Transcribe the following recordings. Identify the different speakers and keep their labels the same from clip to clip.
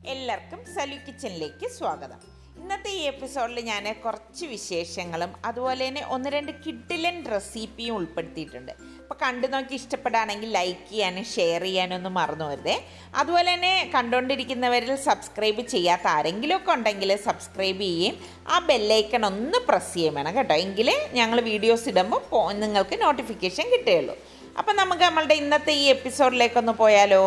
Speaker 1: എല്ലാവർക്കും സലു കിച്ചണിലേക്ക് സ്വാഗതം ഇന്നത്തെ ഈ എപ്പിസോഡിൽ ഞാൻ കുറച്ച് വിശേഷങ്ങളും അതുപോലെ തന്നെ ഒന്ന് രണ്ട് കിഡിലൻ റെസിപ്പിയും ഉൾപ്പെടുത്തിയിട്ടുണ്ട് അപ്പോൾ കണ്ടു നോക്കി ഇഷ്ടപ്പെടുകയാണെങ്കിൽ ലൈക്ക് ചെയ്യാനും ഷെയർ ചെയ്യാനും ഒന്നും മറന്നു വരുതേ അതുപോലെ തന്നെ കണ്ടുകൊണ്ടിരിക്കുന്നവരിൽ സബ്സ്ക്രൈബ് ചെയ്യാത്ത ആരെങ്കിലുമൊക്കെ ഉണ്ടെങ്കിൽ സബ്സ്ക്രൈബ് ചെയ്യുകയും ആ ബെല്ലൈക്കൺ ഒന്ന് പ്രസ് ചെയ്യുകയും വേണം കേട്ടോ എങ്കിലേ ഞങ്ങൾ വീഡിയോസ് ഇടുമ്പോൾ പോ നിങ്ങൾക്ക് നോട്ടിഫിക്കേഷൻ കിട്ടുകയുള്ളൂ അപ്പം നമുക്ക് നമ്മളുടെ ഇന്നത്തെ ഈ എപ്പിസോഡിലേക്കൊന്ന് പോയാലോ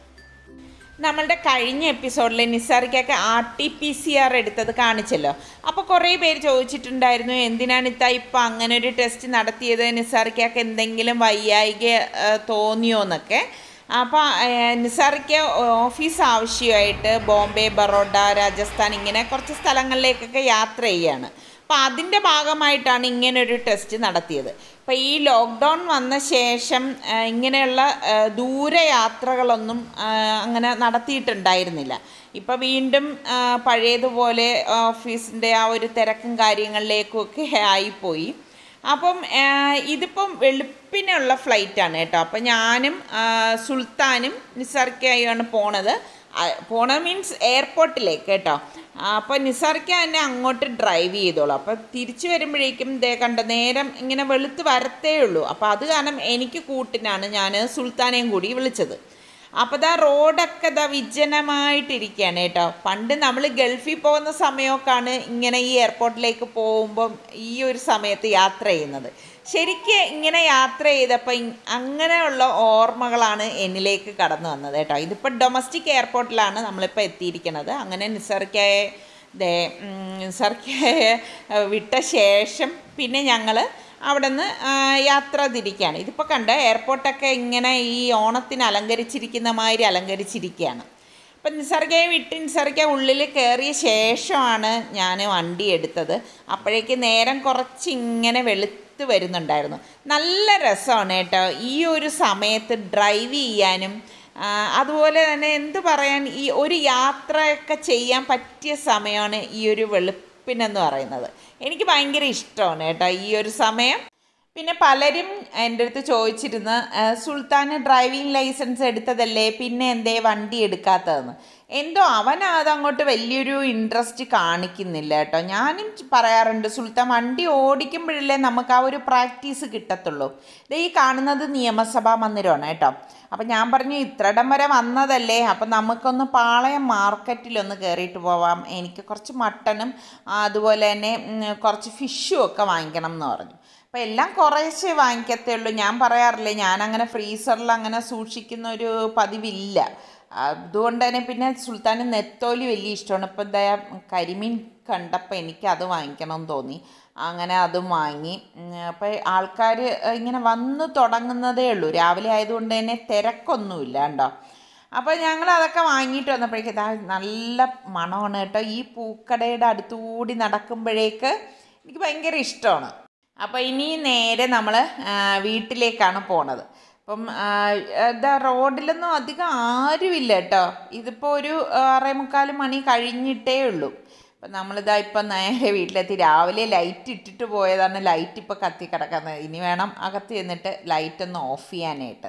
Speaker 1: നമ്മളുടെ കഴിഞ്ഞ എപ്പിസോഡിൽ നിസാറിക്കൊക്കെ R T P C R എടുത്തത് കാണിച്ചല്ലോ അപ്പോൾ കുറേ പേര് ചോദിച്ചിട്ടുണ്ടായിരുന്നു എന്തിനാണ് ഇത്ത ഇപ്പം അങ്ങനെ ഒരു ടെസ്റ്റ് നടത്തിയത് നിസാറിക്കൊക്കെ എന്തെങ്കിലും വയ്യായിക ആ, തോന്നിയോ എന്നൊക്കെ അപ്പോൾ നിസാറിക്ക് ഓഫീസ് ആവശ്യമായിട്ട് ബോംബെ ബറോഡ രാജസ്ഥാൻ ഇങ്ങനെ കുറച്ച് സ്ഥലങ്ങളിലേക്കൊക്കെ യാത്ര ചെയ്യാണ് അപ്പോൾ അതിൻ്റെ ഭാഗമായിട്ടാണ് ഇങ്ങനൊരു ടെസ്റ്റ് നടത്തിയത് അപ്പോൾ ഈ ലോക്ക്ഡൗൺ വന്ന ശേഷം ആ, ഇങ്ങനെയുള്ള ആ, ദൂരയാത്രകളൊന്നും ആ, അങ്ങനെ നടത്തിയിട്ടുണ്ടായിരുന്നില്ല ഇപ്പോൾ വീണ്ടും ആ, പഴയതുപോലെ ഓഫീസിൻ്റെ ആ ഒരു തിരക്കും കാര്യങ്ങളിലേക്കും ഒക്കെ ആയിപ്പോയി അപ്പം ആ, ഇതിപ്പം വെളുപ്പിനുള്ള ഫ്ലൈറ്റാണ് കേട്ടോ അപ്പം ഞാനും ആ, സുൽത്താനും നിസാർക്കായാണ് പോണത് ആ, പോണത് മീൻസ് എയർപോർട്ടിലേക്ക് കേട്ടോ അപ്പോൾ നിസാർക്ക തന്നെ അങ്ങോട്ട് ഡ്രൈവ് ചെയ്തോളൂ അപ്പോൾ തിരിച്ചു വരുമ്പോഴേക്കും ദേ കണ്ട നേരം ഇങ്ങനെ വെളുത്ത് വരത്തേ ഉള്ളൂ അപ്പോൾ അത് കാരണം എനിക്ക് കൂട്ടിനാണ് ഞാൻ സുൽത്താനെയും കൂടി വിളിച്ചത് അപ്പോൾ ദാ റോഡൊക്കെ ദാ വിജനമായിട്ടിരിക്കുകയാണ് കേട്ടോ പണ്ട് നമ്മൾ ഗൾഫിൽ പോകുന്ന സമയമൊക്കെയാണ് ഇങ്ങനെ ഈ എയർപോർട്ടിലേക്ക് പോകുമ്പം ഈ ഒരു സമയത്ത് യാത്ര ചെയ്യുന്നത് ശരിക്ക് ഇങ്ങനെ യാത്ര ചെയ്തപ്പോൾ ഇ- അങ്ങനെയുള്ള ഓർമ്മകളാണ് എന്നിലേക്ക് കടന്നു വന്നത് കേട്ടോ ഇതിപ്പോൾ ഡൊമസ്റ്റിക് എയർപോർട്ടിലാണ് നമ്മളിപ്പോൾ എത്തിയിരിക്കുന്നത് അങ്ങനെ നിസർക്കയെ ദേ നിസർക്കയെ വിട്ട ശേഷം പിന്നെ ഞങ്ങൾ അവിടെ നിന്ന് യാത്ര തിരിക്കുകയാണ് ഇതിപ്പോൾ കണ്ട എയർപോർട്ടൊക്കെ ഇങ്ങനെ ഈ ഓണത്തിന് അലങ്കരിച്ചിരിക്കുന്ന മാതിരി അലങ്കരിച്ചിരിക്കുകയാണ് അപ്പം നിസർഗയെ വിട്ട് നിസർഗ ഉള്ളിൽ കയറിയ ശേഷമാണ് ഞാൻ വണ്ടി എടുത്തത് അപ്പോഴേക്ക് നേരം കുറച്ച് ഇങ്ങനെ വെളുത്ത് വരുന്നുണ്ടായിരുന്നു നല്ല രസമാണ് കേട്ടോ ഈ ഒരു സമയത്ത് ഡ്രൈവ് ചെയ്യാനും ആ, അതുപോലെ തന്നെ എന്ത് പറയാൻ ഈ ഒരു യാത്രയൊക്കെ ചെയ്യാൻ പറ്റിയ സമയമാണ് ഈ ഒരു വെളുപ്പിനെന്ന് പറയുന്നത് എനിക്ക് ഭയങ്കര ഇഷ്ടമാണ് കേട്ടോ ഈ ഒരു സമയം പിന്നെ പലരും എൻ്റെ അടുത്ത് ചോദിച്ചിരുന്നു "ആ, സുൽത്താന് ഡ്രൈവിംഗ് ലൈസൻസ് എടുത്തതല്ലേ പിന്നെ എന്തേ വണ്ടി എടുക്കാത്തതെന്ന് എന്തോ അവൻ അതങ്ങോട്ട് വലിയൊരു ഇൻട്രസ്റ്റ് കാണിക്കുന്നില്ല കേട്ടോ ഞാനും ച് പറയാറുണ്ട് സുൽത്താൻ വണ്ടി ഓടിക്കുമ്പോഴല്ലേ നമുക്ക് ആ ഒരു പ്രാക്ടീസ് കിട്ടത്തുള്ളൂ ഇത് ഈ കാണുന്നത് നിയമസഭാ മന്ദിരമാണ് കേട്ടോ അപ്പം ഞാൻ പറഞ്ഞു ഇത്രയിടം വരെ വന്നതല്ലേ അപ്പം നമുക്കൊന്ന് പാളയം മാർക്കറ്റിലൊന്ന് കയറിയിട്ട് പോവാം എനിക്ക് കുറച്ച് മട്ടനും അതുപോലെ തന്നെ ഉം, കുറച്ച് ഫിഷും ഒക്കെ വാങ്ങിക്കണം എന്ന് പറഞ്ഞു അപ്പോൾ എല്ലാം കുറേശ്ശേ വാങ്ങിക്കത്തേ ഉള്ളൂ ഞാൻ പറയാറില്ലേ ഞാനങ്ങനെ ഫ്രീസറിൽ അങ്ങനെ സൂക്ഷിക്കുന്ന ഒരു പതിവില്ല അതുകൊണ്ട് തന്നെ പിന്നെ സുൽത്താന് നെത്തോലി വലിയ ഇഷ്ടമാണ് ഇപ്പം എന്താ കരിമീൻ കണ്ടപ്പോൾ എനിക്ക് അത് വാങ്ങിക്കണം എന്ന് തോന്നി അങ്ങനെ അതും വാങ്ങി അപ്പോൾ ആൾക്കാർ ഇങ്ങനെ വന്ന് തുടങ്ങുന്നതേ ഉള്ളൂ രാവിലെ ആയതുകൊണ്ട് തന്നെ തിരക്കൊന്നുമില്ല കേട്ടോ അപ്പോൾ ഞങ്ങൾ അതൊക്കെ വാങ്ങിയിട്ട് വന്നപ്പോഴേക്കും ഇതാ നല്ല മണമാണ് കേട്ടോ ഈ പൂക്കടയുടെ അടുത്തുകൂടി നടക്കുമ്പോഴേക്ക് എനിക്ക് ഭയങ്കര ഇഷ്ടമാണ് അപ്പോൾ ഇനി നേരെ നമ്മൾ വീട്ടിലേക്കാണ് പോണത് അപ്പം ആ, എന്താ റോഡിലൊന്നും അധികം ആരുമില്ല കേട്ടോ ഇതിപ്പോൾ ഒരു ആറേ മുക്കാൽ മണി കഴിഞ്ഞിട്ടേ ഉള്ളൂ അപ്പം നമ്മളിതാ ഇപ്പം നേരെ വീട്ടിലെത്തി രാവിലെ ലൈറ്റ് ഇട്ടിട്ട് പോയതാണ് ലൈറ്റ് ഇപ്പോൾ കത്തി കിടക്കുന്നത് ഇനി വേണം അകത്ത് ചെന്നിട്ട് ലൈറ്റ് ഒന്ന് ഓഫ് ചെയ്യാനായിട്ട്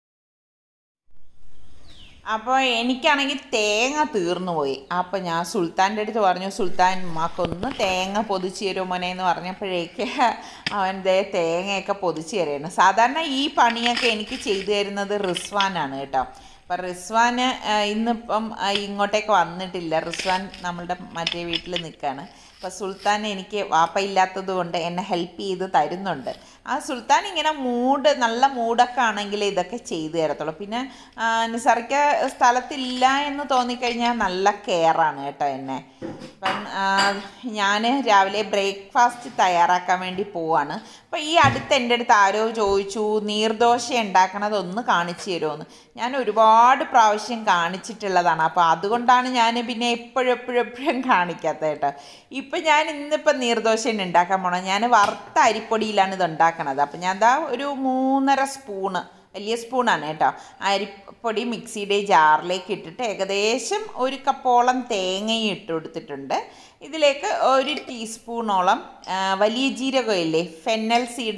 Speaker 1: അപ്പോൾ എനിക്കാണെങ്കിൽ തേങ്ങ തീർന്നു പോയി അപ്പോൾ ഞാൻ സുൽത്താൻ്റെ അടുത്ത് പറഞ്ഞു സുൽത്താൻ ഉമ്മാക്കൊന്ന് തേങ്ങ പൊതിച്ച് തരുമോ മോനെ എന്ന് പറഞ്ഞപ്പോഴേക്ക് അവൻ ദേ തേങ്ങയൊക്കെ പൊതിച്ച് തരുന്നു സാധാരണ ഈ പണിയൊക്കെ എനിക്ക് ചെയ്തു തരുന്നത് റിസ്വാനാണ് കേട്ടോ അപ്പം റിസ്വാൻ ഇന്നിപ്പം ആ, ഇങ്ങോട്ടേക്ക് വന്നിട്ടില്ല റിസ്വാൻ നമ്മളുടെ മറ്റേ വീട്ടിൽ നിൽക്കുകയാണ് അപ്പോൾ സുൽത്താൻ എനിക്ക് വാപ്പ ഇല്ലാത്തത് കൊണ്ട് എന്നെ ഹെൽപ്പ് ചെയ്ത് തരുന്നുണ്ട് ആ സുൽത്താൻ ഇങ്ങനെ മൂഡ് നല്ല മൂഡൊക്കെ ആണെങ്കിൽ ഇതൊക്കെ ചെയ്തു തരത്തുള്ളൂ പിന്നെ ആ, നിസാറിക്ക് സ്ഥലത്തില്ല എന്ന് തോന്നിക്കഴിഞ്ഞാൽ നല്ല കെയറാണ് കേട്ടോ എന്നെ അപ്പം ഞാൻ രാവിലെ ബ്രേക്ക്ഫാസ്റ്റ് തയ്യാറാക്കാൻ വേണ്ടി പോവാണ് അപ്പോൾ ഈ അടുത്ത് എൻ്റെ അടുത്ത് ആരോ ചോദിച്ചു നീർദോശ ഉണ്ടാക്കണത് ഒന്ന് കാണിച്ചു തരുമോയെന്ന് ഞാൻ ഒരുപാട് പ്രാവശ്യം കാണിച്ചിട്ടുള്ളതാണ് അപ്പോൾ അതുകൊണ്ടാണ് ഞാൻ പിന്നെ എപ്പോഴും എപ്പോഴും എപ്പോഴും കാണിക്കാത്തത് കേട്ടോ ഇപ്പം ഞാൻ ഇന്നിപ്പം നീർദോശ ഉണ്ടാക്കാൻ പോണം ഞാൻ വറുത്ത അരിപ്പൊടിയിലാണ് ഇത് ഉണ്ടാക്കണത് അപ്പം ഞാൻ ദാ ഒരു മൂന്നര സ്പൂണ് വലിയ സ്പൂണാണ് കേട്ടോ അരിപ്പൊടി മിക്സിയുടെ ജാറിലേക്ക് ഇട്ടിട്ട് ഏകദേശം ഒരു കപ്പോളം തേങ്ങയും ഇട്ട് കൊടുത്തിട്ടുണ്ട് ഇതിലേക്ക് ഒരു ടീസ്പൂണോളം ആ, വലിയ ജീരകമില്ലേ ഫെന്നൽ സീഡ്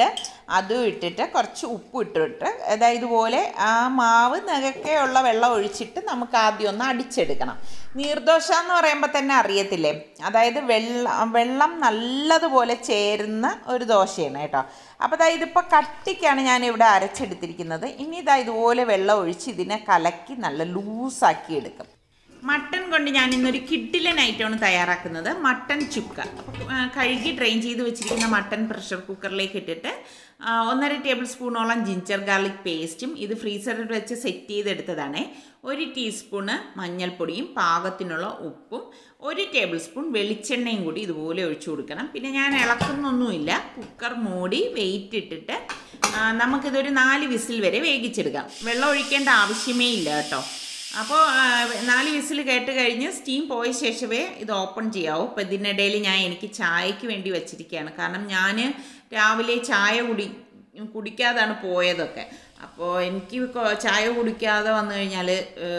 Speaker 1: അതും ഇട്ടിട്ട് കുറച്ച് ഉപ്പ് ഇട്ടിട്ട് അതായത് ഇതുപോലെ ആ മാവ് നകക്കെയുള്ള വെള്ളം ഒഴിച്ചിട്ട് നമുക്ക് ആദ്യം ഒന്ന് അടിച്ചെടുക്കണം നീർദോശ എന്ന് പറയുമ്പോൾ തന്നെ അറിയത്തില്ലേ അതായത് വെള്ളം വെള്ളം നല്ലതുപോലെ ചേരുന്ന ഒരു ദോശയാണ് കേട്ടോ അപ്പോൾ ഇതാ ഇതിപ്പോൾ കട്ടിക്കാണ് ഞാൻ ഇവിടെ അരച്ചെടുത്തിരിക്കുന്നത് ഇനി ഇതാ ഇതുപോലെ വെള്ളം ഒഴിച്ച് ഇതിനെ കലക്കി നല്ല ലൂസാക്കി എടുക്കും മട്ടൺ കൊണ്ട് ഞാൻ ഇന്നൊരു കിഡിലൻ ഐറ്റമാണ് തയ്യാറാക്കുന്നത് മട്ടൺ ചുക്ക അപ്പോൾ, ആ, കഴുകി ഡ്രെയിൻ ചെയ്ത് വെച്ചിരിക്കുന്ന മട്ടൺ പ്രഷർ കുക്കറിലേക്ക് ഇട്ടിട്ട് ആ, ഒന്നര ടേബിൾ സ്പൂണോളം ജിഞ്ചർ ഗാർലിക് പേസ്റ്റും ഇത് ഫ്രീസറിൽ വെച്ച് സെറ്റ് ചെയ്തെടുത്തതാണ് ഒരു ടീസ്പൂണ് മഞ്ഞൾപ്പൊടിയും പാകത്തിനുള്ള ഉപ്പും ഒരു ടേബിൾ സ്പൂൺ വെളിച്ചെണ്ണയും കൂടി ഇതുപോലെ ഒഴിച്ചു കൊടുക്കണം പിന്നെ ഞാൻ ഇളക്കുന്നൊന്നുമില്ല കുക്കർ മൂടി വെയിറ്റ് ഇട്ടിട്ട് ആ, നമുക്കിതൊരു നാല് വിസിൽ വരെ വേവിച്ചെടുക്കാം വെള്ളം ഒഴിക്കേണ്ട ആവശ്യമേ ഇല്ല കേട്ടോ അപ്പോൾ നാല് വിസിൽ കേട്ട് കഴിഞ്ഞ് സ്റ്റീം പോയ ശേഷമേ ഇത് ഓപ്പൺ ചെയ്യാവൂ അപ്പോൾ ഇതിനിടയിൽ ഞാൻ എനിക്ക് ചായക്ക് വേണ്ടി വെച്ചിരിക്കുകയാണ് കാരണം ഞാൻ രാവിലെ ചായ കുടി കുടിക്കാതാണ് പോയതൊക്കെ അപ്പോൾ എനിക്ക് കൊ- ചായ കുടിക്കാതെ വന്നു കഴിഞ്ഞാൽ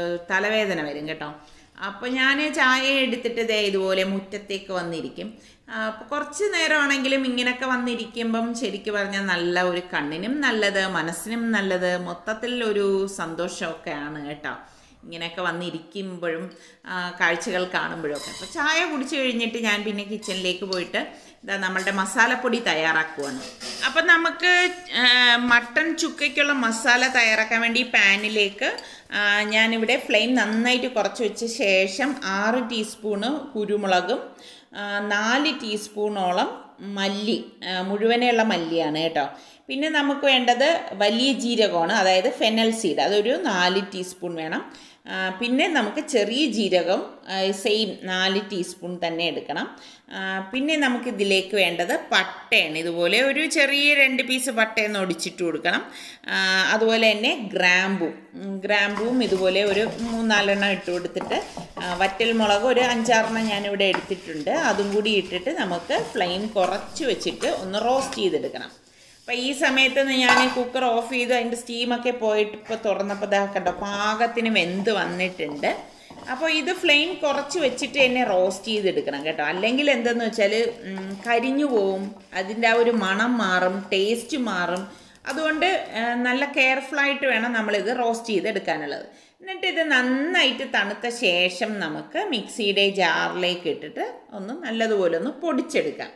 Speaker 1: തലവേദന വരും കേട്ടോ അപ്പോൾ ഞാൻ ചായ എടുത്തിട്ട് ദേ ഇതുപോലെ മുറ്റത്തേക്ക് വന്നിരിക്കും അപ്പോൾ കുറച്ച് നേരമാണെങ്കിലും ഇങ്ങനെയൊക്കെ വന്നിരിക്കുമ്പം ശരിക്കും പറഞ്ഞാൽ നല്ല ഒരു കണ്ണിനും നല്ലത് മനസ്സിനും നല്ലത് മൊത്തത്തിൽ ഒരു സന്തോഷമൊക്കെയാണ് കേട്ടോ ഇങ്ങനെയൊക്കെ വന്നിരിക്കുമ്പോഴും ആ, കാഴ്ചകൾ കാണുമ്പോഴൊക്കെ അപ്പോൾ ചായ കുടിച്ചു കഴിഞ്ഞിട്ട് ഞാൻ പിന്നെ കിച്ചണിലേക്ക് പോയിട്ട് ഇതാ നമ്മളുടെ മസാലപ്പൊടി തയ്യാറാക്കുവാണ് അപ്പം നമുക്ക് ആ, മട്ടൺ ചുക്കയ്ക്കുള്ള മസാല തയ്യാറാക്കാൻ വേണ്ടി പാനിലേക്ക് ആ, ഞാനിവിടെ ഫ്ലെയിം നന്നായിട്ട് കുറച്ച് വെച്ച ശേഷം ആറ് ടീസ്പൂണ് കുരുമുളകും ആ, നാല് ടീസ്പൂണോളം മല്ലി ആ, മുഴുവനെയുള്ള മല്ലിയാണ് കേട്ടോ പിന്നെ നമുക്ക് വേണ്ടത് വലിയ ജീരകമാണ് അതായത് ഫെനൽ സീഡ് അതൊരു നാല് ടീസ്പൂൺ വേണം ആ, പിന്നെ നമുക്ക് ചെറിയ ജീരകം സെയിം നാല് ടീസ്പൂൺ തന്നെ എടുക്കണം ആ, പിന്നെ നമുക്ക് ഇതിലേക്ക് വേണ്ടത് പട്ടയാണ് ഇതുപോലെ ഒരു ചെറിയ രണ്ട് പീസ് പട്ടയെന്ന് ഒടിച്ചിട്ട് കൊടുക്കണം ആ, അതുപോലെ തന്നെ ഗ്രാമ്പും ഉം, ഗ്രാമ്പും ഇതുപോലെ ഒരു മൂന്നാലെണ്ണം ഇട്ട് കൊടുത്തിട്ട് ആ, വറ്റൽ മുളക് ഒരു അഞ്ചാറെണ്ണം ഞാനിവിടെ എടുത്തിട്ടുണ്ട് അതും കൂടി ഇട്ടിട്ട് നമുക്ക് ഫ്ലെയിം കുറച്ച് വെച്ചിട്ട് ഒന്ന് റോസ്റ്റ് ചെയ്തെടുക്കണം അപ്പം ഈ സമയത്ത് ഞാൻ കുക്കർ ഓഫ് ചെയ്ത് അതിൻ്റെ സ്റ്റീമൊക്കെ പോയിട്ട് ഇപ്പോൾ തുറന്നപ്പോൾ ഇതാ കണ്ടോ പാകത്തിന് വെന്ത് വന്നിട്ടുണ്ട് അപ്പോൾ ഇത് ഫ്ലെയിം കുറച്ച് വെച്ചിട്ട് തന്നെ റോസ്റ്റ് ചെയ്തെടുക്കണം കേട്ടോ അല്ലെങ്കിൽ എന്തെന്ന് വെച്ചാൽ ഉം, കരിഞ്ഞു പോവും അതിൻ്റെ ആ ഒരു മണം മാറും ടേസ്റ്റ് മാറും അതുകൊണ്ട് ആ, നല്ല കെയർഫുള്ളായിട്ട് വേണം നമ്മളിത് റോസ്റ്റ് ചെയ്തെടുക്കാനുള്ളത് എന്നിട്ട് ഇത് നന്നായിട്ട് തണുത്ത ശേഷം നമുക്ക് മിക്സിയുടെ ജാറിലേക്ക് ഇട്ടിട്ട് ഒന്ന് നല്ലതുപോലെ ഒന്ന് പൊടിച്ചെടുക്കാം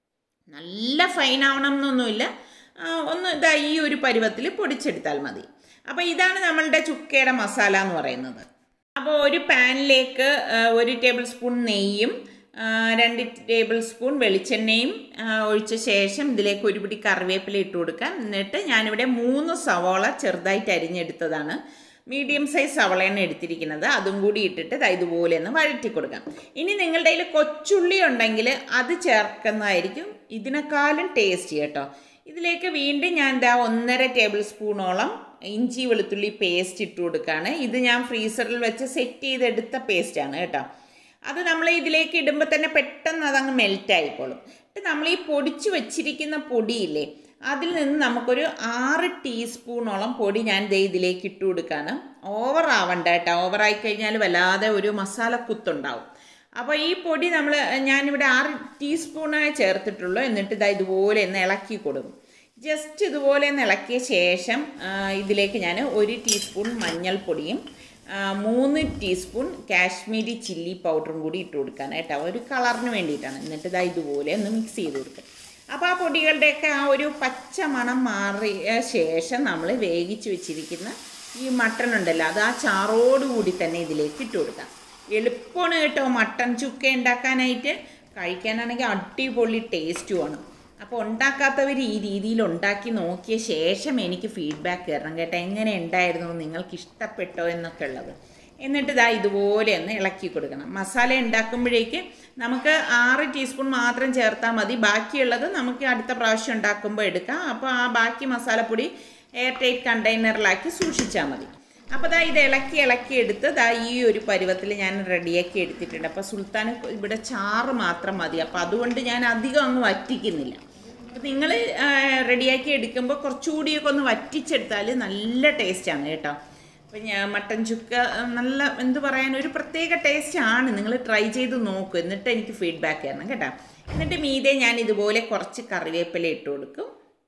Speaker 1: നല്ല ഫൈൻ ആവണം എന്നൊന്നുമില്ല ആ, ഒന്ന് ഇതാ ഈ ഒരു പരുവത്തിൽ പൊടിച്ചെടുത്താൽ മതി അപ്പോൾ ഇതാണ് നമ്മളുടെ ചുക്കയുടെ മസാല എന്ന് പറയുന്നത് അപ്പോൾ ഒരു പാനിലേക്ക് ആ, ഒരു ടേബിൾ സ്പൂൺ നെയ്യും ആ, രണ്ട് ടേബിൾ സ്പൂൺ വെളിച്ചെണ്ണയും ആ, ഒഴിച്ച ശേഷം ഇതിലേക്ക് ഒരു പിടി കറിവേപ്പില ഇട്ട് കൊടുക്കാം എന്നിട്ട് ഞാനിവിടെ മൂന്ന് സവോള ചെറുതായിട്ട് അരിഞ്ഞെടുത്തതാണ് മീഡിയം സൈസ് സവളയാണ് എടുത്തിരിക്കുന്നത് അതും കൂടി ഇട്ടിട്ട് ദാ ഇതുപോലെ ഒന്ന് വഴറ്റി കൊടുക്കാം ഇനി നിങ്ങളുടെ കയ്യിൽ കൊച്ചുള്ളി ഉണ്ടെങ്കിൽ അത് ചേർക്കുന്നതായിരിക്കും ഇതിനേക്കാളും ടേസ്റ്റ് കേട്ടോ ഇതിലേക്ക് വീണ്ടും ഞാൻ ദാ ഒന്നര ടേബിൾ സ്പൂണോളം ഇഞ്ചി വെളുത്തുള്ളി പേസ്റ്റ് ഇട്ട് കൊടുക്കുകയാണ് ഇത് ഞാൻ ഫ്രീസറിൽ വെച്ച് സെറ്റ് ചെയ്തെടുത്ത പേസ്റ്റാണ് കേട്ടോ അത് നമ്മൾ ഇതിലേക്ക് ഇടുമ്പോൾ തന്നെ പെട്ടെന്ന് അതങ്ങ് മെൽറ്റ് ആയിക്കോളും എന്നിട്ട് നമ്മൾ ഈ പൊടിച്ച് വെച്ചിരിക്കുന്ന പൊടിയില്ലേ അതിൽ നിന്ന് നമുക്കൊരു ആറ് ടീസ്പൂണോളം പൊടി ഞാൻ ദേ ഇതിലേക്ക് ഇട്ട് കൊടുക്കാണ് ഓവർ ആവണ്ട കേട്ടോ ഓവർ ആയി കഴിഞ്ഞാൽ വല്ലാതെ ഒരു മസാല കുത്തുണ്ടാവും അപ്പോൾ ഈ പൊടി നമ്മൾ ഞാനിവിടെ ആറ് ടീസ്പൂണായി ചേർത്തിട്ടുള്ളൂ എന്നിട്ട് ഇതാ ഇതുപോലെ ഒന്ന് ഇളക്കി കൊടുക്കും ജസ്റ്റ് ഇതുപോലെ ഒന്ന് ഇളക്കിയ ശേഷം ആ, ഇതിലേക്ക് ഞാൻ ഒരു ടീസ്പൂൺ മഞ്ഞൾപ്പൊടിയും ആ, മൂന്ന് ടീസ്പൂൺ കാശ്മീരി ചില്ലി പൗഡറും കൂടി ഇട്ട് കൊടുക്കാൻ കേട്ടോ ഒരു കളറിന് വേണ്ടിയിട്ടാണ് എന്നിട്ട് ഇതാ ഇതുപോലെ ഒന്ന് മിക്സ് ചെയ്ത് കൊടുക്കുക അപ്പോൾ ആ പൊടികളുടെയൊക്കെ ആ ഒരു പച്ച മണം മാറിയ ശേഷം നമ്മൾ വേവിച്ച് വെച്ചിരിക്കുന്ന ഈ മട്ടൺ ഉണ്ടല്ലോ അത് ആ ചാറോടുകൂടി തന്നെ ഇതിലേക്ക് ഇട്ട് കൊടുക്കാം എളുപ്പമാണ് കേട്ടോ മട്ടൺ ചുക്ക ഉണ്ടാക്കാനായിട്ട് കഴിക്കാനാണെങ്കിൽ അടിപൊളി ടേസ്റ്റുമാണ് അപ്പോൾ ഉണ്ടാക്കാത്തവർ ഈ രീതിയിൽ ഉണ്ടാക്കി നോക്കിയ ശേഷം എനിക്ക് ഫീഡ്ബാക്ക് തരണം കേട്ടോ എങ്ങനെ ഉണ്ടായിരുന്നു നിങ്ങൾക്ക് ഇഷ്ടപ്പെട്ടോ എന്നൊക്കെ ഉള്ളത് എന്നിട്ട് ഇതാ ഇതുപോലെ ഒന്ന് ഇളക്കി കൊടുക്കണം മസാല ഉണ്ടാക്കുമ്പോഴേക്ക് നമുക്ക് ആറ് ടീസ്പൂൺ മാത്രം ചേർത്താൽ മതി ബാക്കിയുള്ളത് നമുക്ക് അടുത്ത പ്രാവശ്യം ഉണ്ടാക്കുമ്പോൾ എടുക്കാം അപ്പോൾ ആ ബാക്കി മസാലപ്പൊടി എയർ ടൈറ്റ് കണ്ടെയ്നറിലാക്കി സൂക്ഷിച്ചാൽ മതി അപ്പോൾ ദാ ഇത് ഇളക്കി ഇളക്കി എടുത്ത് ദാ ഈ ഒരു പരുവത്തിൽ ഞാൻ റെഡിയാക്കി എടുത്തിട്ടുണ്ട് അപ്പോൾ സുൽത്താൻ ഇവിടെ ചാറ് മാത്രം മതി അപ്പോൾ അതുകൊണ്ട് ഞാൻ അധികം അങ്ങ് വറ്റിക്കുന്നില്ല അപ്പോൾ നിങ്ങൾ റെഡിയാക്കി എടുക്കുമ്പോൾ കുറച്ചുകൂടിയൊക്കെ ഒന്ന് വറ്റിച്ചെടുത്താൽ നല്ല ടേസ്റ്റാണ് കേട്ടോ അപ്പം ഞാൻ മട്ടൻ ചുക്ക ആ, നല്ല എന്ത് പറയാൻ ഒരു പ്രത്യേക ടേസ്റ്റ് ആണ് നിങ്ങൾ ട്രൈ ചെയ്ത് നോക്കൂ എന്നിട്ട് എനിക്ക് ഫീഡ്ബാക്ക് തരണം കേട്ടോ എന്നിട്ട് മീതെ ഞാൻ ഇതുപോലെ കുറച്ച് കറിവേപ്പില ഇട്ട് കൊടുക്കും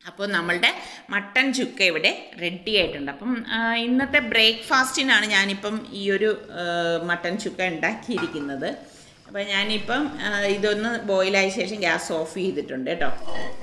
Speaker 1: അപ്പോൾ നമ്മളുടെ മട്ടൻ ചുക്ക ഇവിടെ റെഡി ആയിട്ടുണ്ട് അപ്പം ആ, ഇന്നത്തെ ബ്രേക്ക്ഫാസ്റ്റിനാണ് ഞാനിപ്പം ഈ ഒരു ആ, മട്ടൻ ചുക്ക ഉണ്ടാക്കിയിരിക്കുന്നത് അപ്പം ഞാനിപ്പം ആ, ഇതൊന്ന് ബോയിലായ ശേഷം ഗ്യാസ് ഓഫ് ചെയ്തിട്ടുണ്ട് കേട്ടോ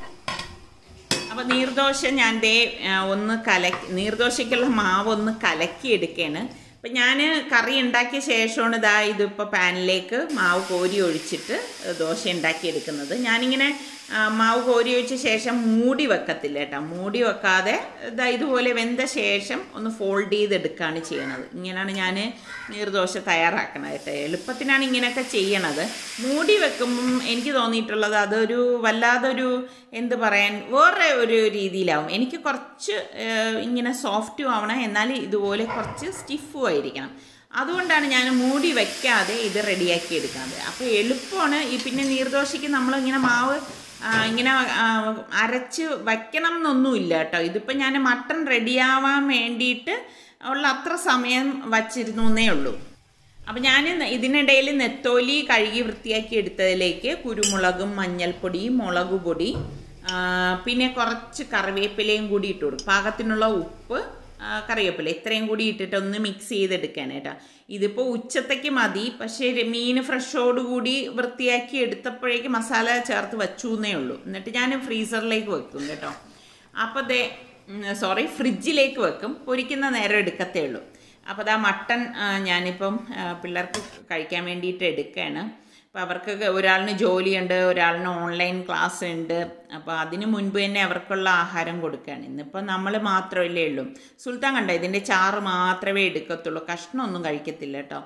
Speaker 1: അപ്പോൾ നീർദോശ ഞാൻ ദേ ആ, ഒന്ന് കലക്കി നീർദോശയ്ക്കുള്ള മാവ് ഒന്ന് കലക്കി എടുക്കുകയാണ് അപ്പം ഞാൻ കറി ഉണ്ടാക്കിയ ശേഷമാണ് ഇതാ ഇതിപ്പോൾ പാനിലേക്ക് മാവ് കോരി ഒഴിച്ചിട്ട് ദോശ ഉണ്ടാക്കി എടുക്കുന്നത് ഞാനിങ്ങനെ ആ, മാവ് കോരി ഒഴിച്ച ശേഷം മൂടി വെക്കത്തില്ല കേട്ടോ മൂടി വെക്കാതെ ഇതാ ഇതുപോലെ വെന്ത ശേഷം ഒന്ന് ഫോൾഡ് ചെയ്തെടുക്കുകയാണ് ചെയ്യണത് ഇങ്ങനെയാണ് ഞാൻ നീർദോശ തയ്യാറാക്കണത് കേട്ടോ എളുപ്പത്തിനാണ് ഇങ്ങനെയൊക്കെ ചെയ്യണത് മൂടി വെക്കുമ്പം എനിക്ക് തോന്നിയിട്ടുള്ളത് അതൊരു വല്ലാതൊരു എന്ത് പറയാൻ വേറെ ഒരു രീതിയിലാവും എനിക്ക് കുറച്ച് ഏഹ്, ഇങ്ങനെ സോഫ്റ്റും ആവണം എന്നാൽ ഇതുപോലെ കുറച്ച് സ്റ്റിഫും ആയിരിക്കണം അതുകൊണ്ടാണ് ഞാൻ മൂടി വെക്കാതെ ഇത് റെഡിയാക്കി എടുക്കുന്നത് അപ്പോൾ എളുപ്പമാണ് ഈ പിന്നെ നീർദോശയ്ക്ക് നമ്മളിങ്ങനെ മാവ് ആ, ഇങ്ങനെ ആ, അരച്ച് വയ്ക്കണം എന്നൊന്നുമില്ല കേട്ടോ ഇതിപ്പോൾ ഞാൻ മട്ടൺ റെഡിയാവാൻ വേണ്ടിയിട്ട് ഉള്ള അത്ര സമയം വച്ചിരുന്നു എന്നേ ഉള്ളൂ അപ്പം ഞാൻ ഇതിനിടയിൽ നെത്തോലി കഴുകി വൃത്തിയാക്കി എടുത്തതിലേക്ക് കുരുമുളകും മഞ്ഞൾപ്പൊടി മുളക് പൊടി ആ, പിന്നെ കുറച്ച് കറിവേപ്പിലയും കൂടി ഇട്ട് കൊടുക്കും പാകത്തിനുള്ള ഉപ്പ് ആ, കറിവേപ്പില ഇത്രയും കൂടി ഇട്ടിട്ട് ഒന്ന് മിക്സ് ചെയ്തെടുക്കാൻ കേട്ടോ ഇതിപ്പോൾ ഉച്ചത്തേക്ക് മതി പക്ഷേ ര- മീൻ ഫ്രഷോട് കൂടി വൃത്തിയാക്കി എടുത്തപ്പോഴേക്ക് മസാല ചേർത്ത് വച്ചു എന്നേ ഉള്ളൂ എന്നിട്ട് ഞാൻ ഫ്രീസറിലേക്ക് വെക്കും കേട്ടോ അപ്പോൾ ദേ സോറി ഫ്രിഡ്ജിലേക്ക് വെക്കും പൊരിക്കുന്ന നേരം എടുക്കത്തേ ഉള്ളൂ അപ്പോൾ അതാ മട്ടൺ ആ, ഞാനിപ്പം ആ, പിള്ളേർക്ക് കഴിക്കാൻ വേണ്ടിയിട്ട് എടുക്കുകയാണ് അപ്പോൾ അവർക്ക് ഒരാളിന് ജോലിയുണ്ട് ഒരാളിന് ഓൺലൈൻ ക്ലാസ് ഉണ്ട് അപ്പോൾ അതിന് മുൻപ് തന്നെ അവർക്കുള്ള ആഹാരം കൊടുക്കുകയാണ് ഇന്നിപ്പോൾ നമ്മൾ മാത്രമല്ലേ ഉള്ളൂ സുൽത്താൻ കണ്ടോ ഇതിൻ്റെ ചാറ് മാത്രമേ എടുക്കത്തുള്ളൂ കഷ്ണമൊന്നും കഴിക്കത്തില്ല കേട്ടോ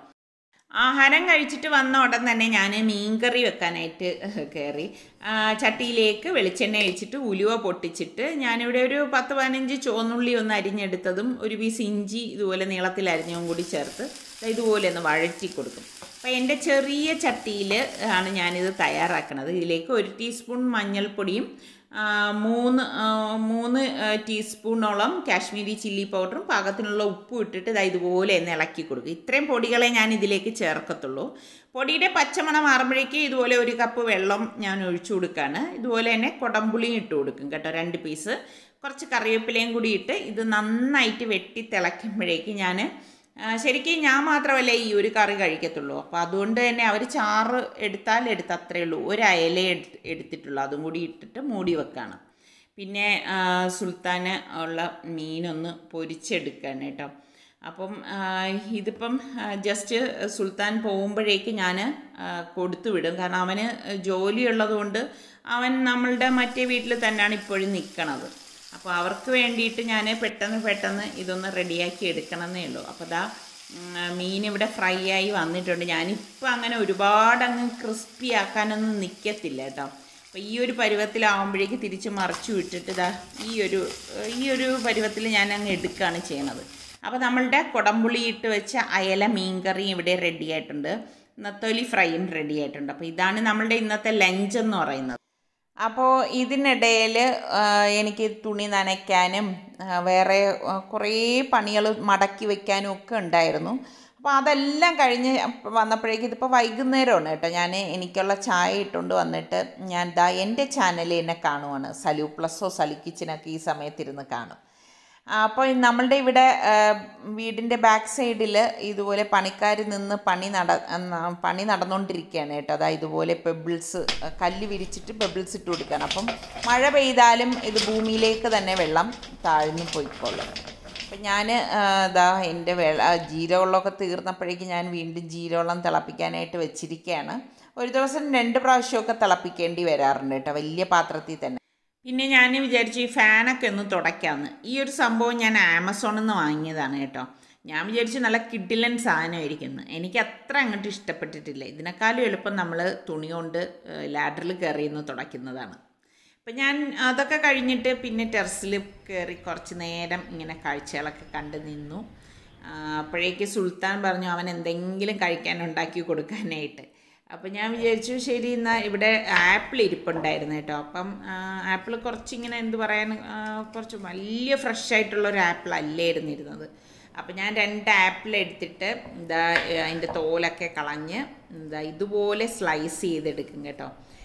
Speaker 1: ആഹാരം കഴിച്ചിട്ട് വന്ന ഉടൻ തന്നെ ഞാൻ മീൻകറി വെക്കാനായിട്ട് കയറി ആ, ചട്ടിയിലേക്ക് വെളിച്ചെണ്ണ ഒഴിച്ചിട്ട് ഉലുവ പൊട്ടിച്ചിട്ട് ഞാനിവിടെ ഒരു പത്ത് പതിനഞ്ച് ചുവന്നുള്ളി ഒന്ന് അരിഞ്ഞെടുത്തതും ഒരു പീസ് ഇഞ്ചി ഇതുപോലെ നീളത്തിൽ അരിഞ്ഞതും കൂടി ചേർത്ത് ദാ ഇതുപോലെ ഒന്ന് വഴറ്റി കൊടുക്കും അപ്പോൾ എൻ്റെ ചെറിയ ചട്ടിയിൽ ആണ് ഞാനിത് തയ്യാറാക്കുന്നത് ഇതിലേക്ക് ഒരു ടീസ്പൂൺ മഞ്ഞൾപ്പൊടിയും ആ, മൂന്ന് ആ, മൂന്ന് ആ, ടീസ്പൂണോളം കാശ്മീരി ചില്ലി പൗഡറും പാകത്തിനുള്ള ഉപ്പും ഇട്ടിട്ട് ഇതാ ഇതുപോലെ ഒന്ന് ഇളക്കി കൊടുക്കും ഇത്രയും പൊടികളെ ഞാൻ ഇതിലേക്ക് ചേർക്കത്തുള്ളൂ പൊടിയുടെ പച്ചമണം മാറുമ്പോഴേക്ക് ഇതുപോലെ ഒരു കപ്പ് വെള്ളം ഞാൻ ഒഴിച്ചു കൊടുക്കുകയാണ് ഇതുപോലെ തന്നെ കുടംപുളിയും ഇട്ട് കൊടുക്കും കേട്ടോ രണ്ട് പീസ് കുറച്ച് കറിവേപ്പിലയും കൂടി ഇട്ട് ഇത് നന്നായിട്ട് വെട്ടി തിളയ്ക്കുമ്പോഴേക്ക് ഞാൻ ആ, ശരിക്കും ഞാൻ മാത്രമല്ല ഈ ഒരു കറി കഴിക്കത്തുള്ളൂ അപ്പോൾ അതുകൊണ്ട് തന്നെ അവർ ചാറ് എടുത്താൽ എടുത്ത് അത്രയേ ഉള്ളൂ ഒരു അയല എടുത്ത് എടുത്തിട്ടുള്ളൂ അതും കൂടി ഇട്ടിട്ട് മൂടി വെക്കാണ് പിന്നെ ആ, സുൽത്താന് ഉള്ള മീനൊന്ന് പൊരിച്ചെടുക്കുകയാണ് കേട്ടോ അപ്പം ആ, ഇതിപ്പം ജസ്റ്റ് സുൽത്താൻ പോകുമ്പോഴേക്ക് ഞാൻ കൊടുത്തു വിടും കാരണം അവന് ജോലിയുള്ളത് കൊണ്ട് അവൻ നമ്മളുടെ മറ്റേ വീട്ടിൽ തന്നെയാണ് ഇപ്പോഴും നിൽക്കണത് അപ്പോൾ അവർക്ക് വേണ്ടിയിട്ട് ഞാൻ പെട്ടെന്ന് പെട്ടെന്ന് ഇതൊന്ന് റെഡിയാക്കി എടുക്കണമെന്നേ ഉള്ളൂ അപ്പോൾ ദാ ഉം, മീൻ ഇവിടെ ഫ്രൈ ആയി വന്നിട്ടുണ്ട് ഞാനിപ്പോൾ അങ്ങനെ ഒരുപാട് അങ്ങ് ക്രിസ്പി ആക്കാനൊന്നും നിൽക്കത്തില്ല കേട്ടോ അപ്പോൾ ഈ ഒരു പരുവത്തിലാവുമ്പോഴേക്ക് തിരിച്ച് മറിച്ചു വിട്ടിട്ട് ഇതാ ഈ ഒരു ഈ ഒരു പരുവത്തിൽ ഞാൻ അങ്ങ് എടുക്കുകയാണ് ചെയ്യണത് അപ്പോൾ നമ്മളുടെ കുടംപുളി ഇട്ട് വെച്ച അയല മീൻകറി ഇവിടെ റെഡി ആയിട്ടുണ്ട് നത്തോലി ഫ്രൈയും റെഡി ആയിട്ടുണ്ട് അപ്പോൾ ഇതാണ് നമ്മളുടെ ഇന്നത്തെ ലഞ്ച് എന്ന് പറയുന്നത് അപ്പോൾ ഇതിനിടയിൽ എനിക്ക് തുണി നനയ്ക്കാനും ആ, വേറെ ആ, കുറേ പണികൾ മടക്കി വെക്കാനും ഒക്കെ ഉണ്ടായിരുന്നു അപ്പോൾ അതെല്ലാം കഴിഞ്ഞ് വന്നപ്പോഴേക്കും ഇതിപ്പോൾ വൈകുന്നേരമാണ് കേട്ടോ ഞാൻ എനിക്കുള്ള ചായ ഇട്ടുകൊണ്ട് വന്നിട്ട് ഞാൻ ദാ എൻ്റെ ചാനലിൽ എന്നെ കാണുവാണ് സലു പ്ലസോ സലു കിച്ചനൊക്കെ ഈ സമയത്തിരുന്ന് കാണും അപ്പോൾ നമ്മളുടെ ഇവിടെ ആ, വീടിൻ്റെ ബാക്ക് സൈഡിൽ ഇതുപോലെ പണിക്കാർ നിന്ന് പണി നട ന- പണി നടന്നുകൊണ്ടിരിക്കുകയാണ് കേട്ടോ അതാ ഇതുപോലെ പെബിൾസ് കല്ല് വിരിച്ചിട്ട് പെബിൾസ് ഇട്ട് കൊടുക്കുകയാണ് അപ്പം മഴ പെയ്താലും ഇത് ഭൂമിയിലേക്ക് തന്നെ വെള്ളം താഴ്ന്നു പോയിക്കോളും അപ്പം ഞാൻ ഇതാ എൻ്റെ വെള്ള ജീരവെള്ളമൊക്കെ തീർന്നപ്പോഴേക്കും ഞാൻ വീണ്ടും ജീരവെള്ളം തിളപ്പിക്കാനായിട്ട് വെച്ചിരിക്കുകയാണ് ഒരു ദിവസം രണ്ട് പ്രാവശ്യമൊക്കെ തിളപ്പിക്കേണ്ടി വരാറുണ്ട് കേട്ടോ വലിയ പാത്രത്തിൽ തന്നെ പിന്നെ ഞാൻ വിചാരിച്ചു ഈ ഫാനൊക്കെ ഒന്ന് തുടയ്ക്കാമെന്ന് ഈ ഒരു സംഭവം ഞാൻ ആമസോണിൽ നിന്ന് വാങ്ങിയതാണ് കേട്ടോ ഞാൻ വിചാരിച്ചു നല്ല കിഡിലൻ സാധനമായിരിക്കുന്നു എനിക്ക് അത്ര അങ്ങോട്ട് ഇഷ്ടപ്പെട്ടിട്ടില്ല ഇതിനേക്കാളും എളുപ്പം നമ്മൾ തുണി കൊണ്ട് ലാഡറിൽ കയറി ഒന്ന് തുടയ്ക്കുന്നതാണ് അപ്പം ഞാൻ അതൊക്കെ കഴിഞ്ഞിട്ട് പിന്നെ ടെറസിൽ കയറി കുറച്ച് നേരം ഇങ്ങനെ കാഴ്ചകളൊക്കെ കണ്ട് നിന്നു ആ, അപ്പോഴേക്ക് സുൽത്താൻ പറഞ്ഞു അവൻ എന്തെങ്കിലും കഴിക്കാൻ ഉണ്ടാക്കി കൊടുക്കാനായിട്ട് അപ്പം ഞാൻ വിചാരിച്ചു ശരി എന്നാൽ ഇവിടെ ആപ്പിൾ ഇരിപ്പുണ്ടായിരുന്നു കേട്ടോ അപ്പം ആപ്പിൾ കുറച്ചിങ്ങനെ എന്ത് പറയാൻ ആ, കുറച്ച് വലിയ ഫ്രഷ് ആയിട്ടുള്ള ഒരു ആപ്പിൾ അല്ലായിരുന്നു ഇരുന്നത് അപ്പം ഞാൻ രണ്ട് ആപ്പിൾ എടുത്തിട്ട് എന്താ അതിൻ്റെ തോലൊക്കെ കളഞ്ഞ് എന്താ ഇതുപോലെ സ്ലൈസ് ചെയ്തെടുക്കും കേട്ടോ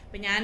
Speaker 1: അപ്പം ഞാൻ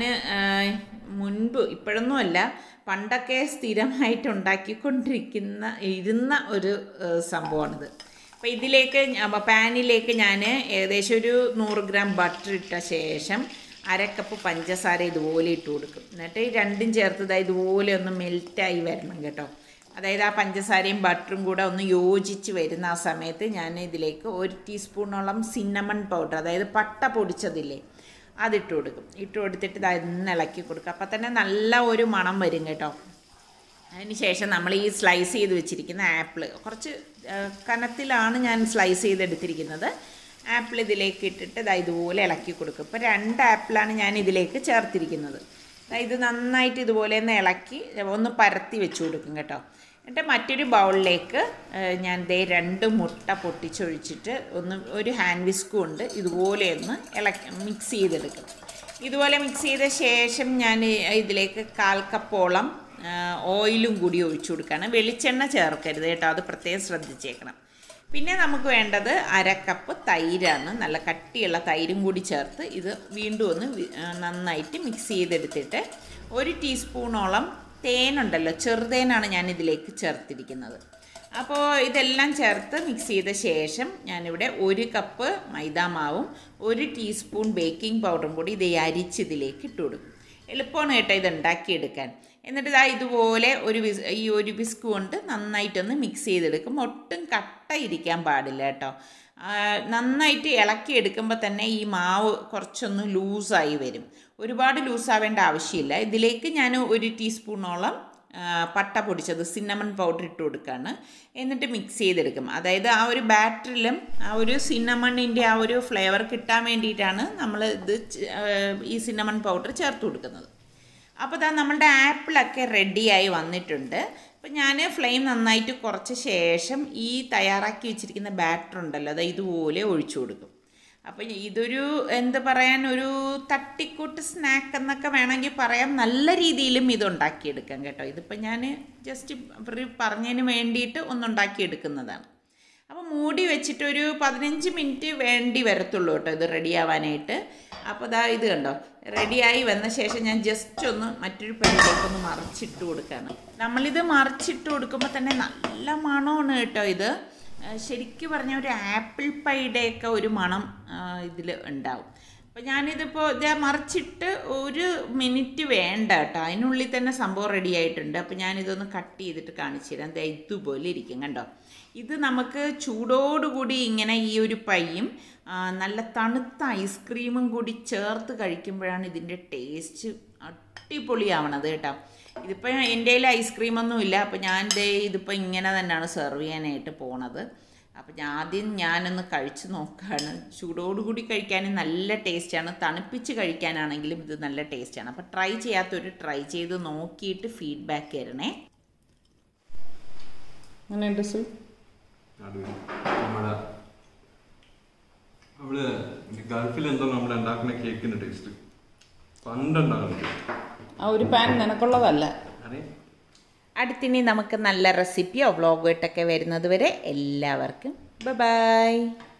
Speaker 1: മുൻപ് ഇപ്പോഴൊന്നുമല്ല പണ്ടൊക്കെ സ്ഥിരമായിട്ട് ഉണ്ടാക്കിക്കൊണ്ടിരിക്കുന്ന ഇരുന്ന ഒരു ആ, സംഭവമാണിത് അപ്പോൾ ഇതിലേക്ക് ഞ- പാനിലേക്ക് ഞാൻ ഏകദേശം ഒരു നൂറ് ഗ്രാം ബട്ടർ ഇട്ട ശേഷം അരക്കപ്പ് പഞ്ചസാര ഇതുപോലെ ഇട്ട് കൊടുക്കും എന്നിട്ട് ഈ രണ്ടും ചേർത്ത് ദാ ഇതുപോലെ ഒന്ന് മെൽറ്റായി വരണം കേട്ടോ അതായത് ആ പഞ്ചസാരയും ബട്ടറും കൂടെ ഒന്ന് യോജിച്ച് വരുന്ന ആ സമയത്ത് ഞാൻ ഇതിലേക്ക് ഒരു ടീസ്പൂണോളം സിന്നമൺ പൗഡർ അതായത് പട്ട പൊടിച്ചതില്ലേ അതിട്ട് കൊടുക്കും ഇട്ട് കൊടുത്തിട്ട് ഇത് ഒന്ന് ഇളക്കി കൊടുക്കും അപ്പം തന്നെ നല്ല ഒരു മണം വരും കേട്ടോ അതിന് ശേഷം നമ്മൾ ഈ സ്ലൈസ് ചെയ്ത് വെച്ചിരിക്കുന്ന ആപ്പിൾ കുറച്ച് ആ, കനത്തിലാണ് ഞാൻ സ്ലൈസ് ചെയ്തെടുത്തിരിക്കുന്നത് ആപ്പിൾ ഇതിലേക്ക് ഇട്ടിട്ട് ദാ ഇതുപോലെ ഇളക്കി കൊടുക്കും ഇപ്പോൾ രണ്ട് ആപ്പിളാണ് ഞാൻ ഇതിലേക്ക് ചേർത്തിരിക്കുന്നത് ദാ ഇത് നന്നായിട്ട് ഇതുപോലെ ഒന്ന് ഇളക്കി ഒന്ന് പരത്തി വെച്ച് കൊടുക്കും കേട്ടോ എന്നിട്ട് മറ്റൊരു ബൗളിലേക്ക് ഏഹ്, ഞാൻ ദേ രണ്ട് മുട്ട പൊട്ടിച്ചൊഴിച്ചിട്ട് ഒന്ന് ഒരു ഹാൻഡ് വിസ്ക് കൊണ്ട് ഇതുപോലെ ഒന്ന് ഇളക്കി മിക്സ് ചെയ്തെടുക്കും ഇതുപോലെ മിക്സ് ചെയ്ത ശേഷം ഞാൻ ഇതിലേക്ക് കാൽ കപ്പോളം ആഹ്, ഓയിലും കൂടി ഒഴിച്ചു കൊടുക്കുകയാണ് വെളിച്ചെണ്ണ ചേർക്കരുത് കേട്ടോ അത് പ്രത്യേകം ശ്രദ്ധിച്ചേക്കണം പിന്നെ നമുക്ക് വേണ്ടത് അര കപ്പ് തൈരാണ് നല്ല കട്ടിയുള്ള തൈരും കൂടി ചേർത്ത് ഇത് വീണ്ടും ഒന്ന് വി- ആ, നന്നായിട്ട് മിക്സ് ചെയ്തെടുത്തിട്ട് ഒരു ടീസ്പൂണോളം തേനുണ്ടല്ലോ ചെറുതേനാണ് ഞാൻ ഇതിലേക്ക് ചേർത്തിരിക്കുന്നത് അപ്പോൾ ഇതെല്ലാം ചേർത്ത് മിക്സ് ചെയ്ത ശേഷം ഞാനിവിടെ ഒരു കപ്പ് മൈദാമാവും ഒരു ടീസ്പൂൺ ബേക്കിംഗ് പൗഡറും കൂടി ഇത് അരിച്ച് ഇതിലേക്ക് ഇട്ട് കൊടുക്കും എളുപ്പമാണ് കേട്ടോ ഇത് ഉണ്ടാക്കിയെടുക്കാൻ എന്നിട്ട് ഇതാ ഇതുപോലെ ഒരു വിസ് ഈ ഒരു വിസ്ക് കൊണ്ട് നന്നായിട്ടൊന്ന് മിക്സ് ചെയ്തെടുക്കും ഒട്ടും കട്ട ഇരിക്കാൻ പാടില്ല കേട്ടോ ആ, നന്നായിട്ട് ഇളക്കി എടുക്കുമ്പോൾ തന്നെ ഈ മാവ് കുറച്ചൊന്ന് ലൂസായി വരും ഒരുപാട് ലൂസാവേണ്ട ആവശ്യമില്ല ഇതിലേക്ക് ഞാൻ ഒരു ടീസ്പൂണോളം ആ, പട്ട പൊടിച്ചത് സിന്നമൺ പൗഡർ ഇട്ട് കൊടുക്കുകയാണ് എന്നിട്ട് മിക്സ് ചെയ്തെടുക്കും അതായത് ആ ഒരു ബാറ്ററിലും ആ ഒരു സിന്നമണിൻ്റെ ആ ഒരു ഫ്ലേവർ കിട്ടാൻ വേണ്ടിയിട്ടാണ് നമ്മൾ ഇത് ചെ- ആ, ഈ സിന്നമൺ പൗഡർ ചേർത്ത് കൊടുക്കുന്നത് അപ്പോൾ ഇതാ നമ്മളുടെ ആപ്പിളൊക്കെ റെഡിയായി വന്നിട്ടുണ്ട് അപ്പോൾ ഞാൻ ഫ്ലെയിം നന്നായിട്ട് കുറച്ച ശേഷം ഈ തയ്യാറാക്കി വെച്ചിരിക്കുന്ന ബാറ്റർ ഉണ്ടല്ലോ അത് ഇതുപോലെ ഒഴിച്ചു കൊടുക്കും അപ്പോൾ ഇതൊരു എന്ത് പറയാൻ ഒരു തട്ടിക്കൂട്ട് സ്നാക്ക് എന്നൊക്കെ വേണമെങ്കിൽ പറയാം നല്ല രീതിയിലും ഇത് ഉണ്ടാക്കിയെടുക്കാം കേട്ടോ ഇതിപ്പോൾ ഞാൻ ജസ്റ്റ് പറഞ്ഞതിന് വേണ്ടിയിട്ട് ഒന്നുണ്ടാക്കിയെടുക്കുന്നതാണ് അപ്പോൾ മൂടി വെച്ചിട്ട് ഒരു പതിനഞ്ച് മിനിറ്റ് വേണ്ടി വരത്തുള്ളൂ കേട്ടോ ഇത് റെഡി ആവാനായിട്ട് അപ്പോൾ ദാ ഇത് കണ്ടോ റെഡിയായി വന്ന ശേഷം ഞാൻ ജസ്റ്റ് ഒന്ന് മറ്റൊരു പെണ്ണിലേക്ക് ഒന്ന് മറിച്ചിട്ട് കൊടുക്കുകയാണ് നമ്മളിത് മറിച്ചിട്ട് കൊടുക്കുമ്പോൾ തന്നെ നല്ല മണമാണ് കേട്ടോ ഇത് ആ, ശരിക്കും പറഞ്ഞാൽ ഒരു ആപ്പിൾ പൈയുടെയൊക്കെ ഒരു മണം ഇതിൽ ഉണ്ടാവും അപ്പോൾ ഞാനിതിപ്പോൾ ഇത് മറിച്ചിട്ട് ഒരു മിനിറ്റ് വേണ്ട കേട്ടോ അതിനുള്ളിൽ തന്നെ സംഭവം റെഡി ആയിട്ടുണ്ട് അപ്പോൾ ഞാനിതൊന്ന് കട്ട് ചെയ്തിട്ട് കാണിച്ചു തരാം ദേ ഇതുപോലെ ഇരിക്കും കണ്ടോ ഇത് നമുക്ക് ചൂടോടുകൂടി ഇങ്ങനെ ഈ ഒരു പയ്യും ആ, നല്ല തണുത്ത ഐസ്ക്രീമും കൂടി ചേർത്ത് കഴിക്കുമ്പോഴാണ് ഇതിൻ്റെ ടേസ്റ്റ് അടിപൊളിയാവണത് കേട്ടോ ഇതിപ്പോൾ എൻ്റെ കയ്യിൽ ഐസ്ക്രീമൊന്നും ഇല്ല അപ്പോൾ ഞാൻ ദേ ഇതിപ്പോൾ ഇങ്ങനെ തന്നെയാണ് സെർവ് ചെയ്യാനായിട്ട് പോണത് അപ്പോൾ ഞാൻ ആദ്യം ഞാനൊന്ന് കഴിച്ച് നോക്കുകയാണ് ചൂടോടുകൂടി കഴിക്കാനും നല്ല ടേസ്റ്റാണ് തണുപ്പിച്ച് കഴിക്കാനാണെങ്കിലും ഇത് നല്ല ടേസ്റ്റാണ് അപ്പോൾ ട്രൈ ചെയ്യാത്തൊരു ട്രൈ ചെയ്ത് നോക്കിയിട്ട് ഫീഡ്ബാക്ക് തരണേ
Speaker 2: അങ്ങനെയുണ്ട് സു
Speaker 3: അടിപൊളി നമ്മുടെ അവള് ഗൾഫിൽ എന്തോ നമ്മൾ ഉണ്ടാക്കുന്ന കേക്കിന്റെ ടേസ്റ്റ് പണ്ടുണ്ടാകുന്നത്
Speaker 2: ആ ഒരു പാൻ നിനക്കുള്ളതല്ല
Speaker 3: അതെ
Speaker 1: അടുത്തിനി നമുക്ക് നല്ല റെസിപ്പിയോ വ്ളോഗോ ഇട്ടൊക്കെ വരുന്നത് വരെ എല്ലാവർക്കും ബൈ